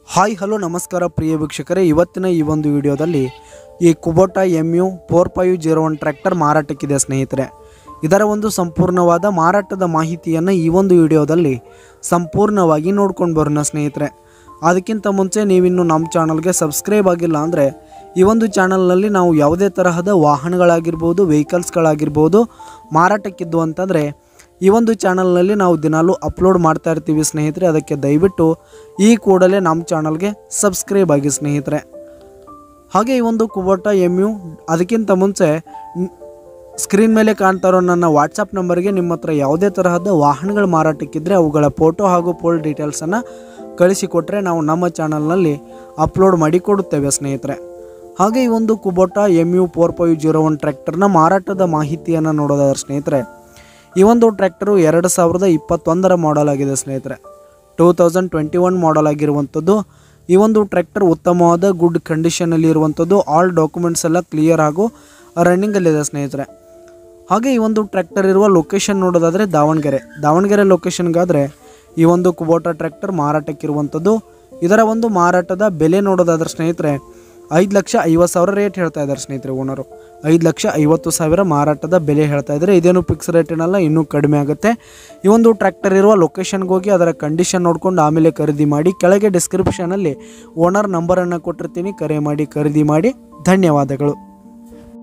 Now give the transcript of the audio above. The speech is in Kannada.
ಹಾಯ್ ಹಲೋ ನಮಸ್ಕಾರ ಪ್ರಿಯ ವೀಕ್ಷಕರೇ ಇವತ್ತಿನ ಈ ಒಂದು ವಿಡಿಯೋದಲ್ಲಿ ಈ Kubota M U four five zero one tractor ಮಾರಾಟಕ್ಕಿದೆ ಸ್ನೇಹಿತರೆ ಇದರ ಒಂದು ಸಂಪೂರ್ಣವಾದ ಮಾರಾಟದ ಮಾಹಿತಿಯನ್ನು ಈ ಒಂದು ವಿಡಿಯೋದಲ್ಲಿ ಸಂಪೂರ್ಣವಾಗಿ ನೋಡ್ಕೊಂಡು ಬರೋಣ ಸ್ನೇಹಿತರೆ ಅದಕ್ಕಿಂತ ಮುಂಚೆ ನೀವಿನ್ನು ನಮ್ಮ ಚಾನಲ್ಗೆ ಸಬ್ಸ್ಕ್ರೈಬ್ ಆಗಿಲ್ಲ ಅಂದರೆ ಈ ಒಂದು ಚಾನಲ್ನಲ್ಲಿ ನಾವು ಯಾವುದೇ ತರಹದ ವಾಹನಗಳಾಗಿರ್ಬೋದು ವೆಹಿಕಲ್ಸ್ಗಳಾಗಿರ್ಬೋದು ಮಾರಾಟಕ್ಕಿದ್ದು ಅಂತಂದರೆ ಈ ಒಂದು ಚಾನಲ್ನಲ್ಲಿ ನಾವು ದಿನಾಲೂ ಅಪ್ಲೋಡ್ ಮಾಡ್ತಾ ಇರ್ತೀವಿ ಸ್ನೇಹಿತರೆ ಅದಕ್ಕೆ ದಯವಿಟ್ಟು ಈ ಕೂಡಲೇ ನಮ್ಮ ಚಾನಲ್ಗೆ ಸಬ್ಸ್ಕ್ರೈಬ್ ಆಗಿ ಸ್ನೇಹಿತರೆ ಹಾಗೆ ಈ ಒಂದು ಕುಬೋಟ ಎಮ್ ಯು ಅದಕ್ಕಿಂತ ಮುಂಚೆ ನ್- ಸ್ಕ್ರೀನ್ ಮೇಲೆ ಕಾಣ್ತಾ ಇರೋ ನನ್ನ ವಾಟ್ಸಪ್ ನಂಬರ್ಗೆ ನಿಮ್ಮ ಹತ್ರ ಯಾವುದೇ ತರಹದ ವಾಹನಗಳ ಮಾರಾಟಕ್ಕಿದ್ರೆ ಅವುಗಳ ಫೋಟೋ ಹಾಗೂ ಪೋಲ್ ಡೀಟೇಲ್ಸನ್ನು ಕಳಿಸಿಕೊಟ್ರೆ ನಾವು ನಮ್ಮ ಚಾನಲ್ನಲ್ಲಿ ಅಪ್ಲೋಡ್ ಮಾಡಿ ಕೊಡುತ್ತೇವೆ ಸ್ನೇಹಿತರೆ ಹಾಗೆ ಈ ಒಂದು Kubota M U four five zero one ಟ್ರ್ಯಾಕ್ಟರ್ನ ಮಾರಾಟದ ಮಾಹಿತಿಯನ್ನು ನೋಡೋದಾದ್ರೆ ಸ್ನೇಹಿತರೆ ಈ ಒಂದು ಟ್ರ್ಯಾಕ್ಟರು ಎರಡು ಸಾವಿರದ ಇಪ್ಪತ್ತೊಂದರ ಮಾಡೆಲ್ ಆಗಿದೆ ಸ್ನೇಹಿತರೆ two thousand twenty one model ಆಗಿರುವಂಥದ್ದು ಈ ಒಂದು ಟ್ರ್ಯಾಕ್ಟರ್ ಉತ್ತಮವಾದ ಗುಡ್ ಕಂಡೀಷನಲ್ಲಿ ಇರುವಂಥದ್ದು ಆಲ್ ಡಾಕ್ಯುಮೆಂಟ್ಸ್ ಎಲ್ಲ ಕ್ಲಿಯರ್ ಹಾಗೂ ರನ್ನಿಂಗಲ್ಲಿದೆ ಸ್ನೇಹಿತರೆ ಹಾಗೆ ಈ ಒಂದು ಟ್ರ್ಯಾಕ್ಟರ್ ಇರುವ ಲೊಕೇಶನ್ ನೋಡೋದಾದರೆ ದಾವಣಗೆರೆ ದಾವಣಗೆರೆ ಲೊಕೇಶನ್ಗಾದರೆ ಈ ಒಂದು ಕುಬೋಟಾ ಟ್ರ್ಯಾಕ್ಟರ್ ಮಾರಾಟಕ್ಕಿರುವಂಥದ್ದು ಇದರ ಒಂದು ಮಾರಾಟದ ಬೆಲೆ ನೋಡೋದಾದ್ರೆ ಸ್ನೇಹಿತರೆ ಐದು ಲಕ್ಷ ಐವತ್ತು ಸಾವಿರ ರೇಟ್ ಹೇಳ್ತಾ ಇದ್ದಾರೆ ಸ್ನೇಹಿತರೆ ಓನರು ಐದು ಲಕ್ಷ ಐವತ್ತು ಸಾವಿರ ಮಾರಾಟದ ಬೆಲೆ ಹೇಳ್ತಾ ಇದ್ದಾರೆ ಇದೇನು ಫಿಕ್ಸ್ ರೇಟಿನಲ್ಲ ಇನ್ನೂ ಕಡಿಮೆ ಆಗುತ್ತೆ ಈ ಒಂದು ಟ್ರ್ಯಾಕ್ಟರ್ ಇರುವ ಲೊಕೇಶನ್ಗೆ ಹೋಗಿ ಅದರ ಕಂಡೀಷನ್ ನೋಡ್ಕೊಂಡು ಆಮೇಲೆ ಖರೀದಿ ಮಾಡಿ ಕೆಳಗೆ ಡಿಸ್ಕ್ರಿಪ್ಷನಲ್ಲಿ ಓನರ್ ನಂಬರನ್ನು ಕೊಟ್ಟಿರ್ತೀನಿ ಕರೆ ಮಾಡಿ ಖರೀದಿ ಮಾಡಿ ಧನ್ಯವಾದಗಳು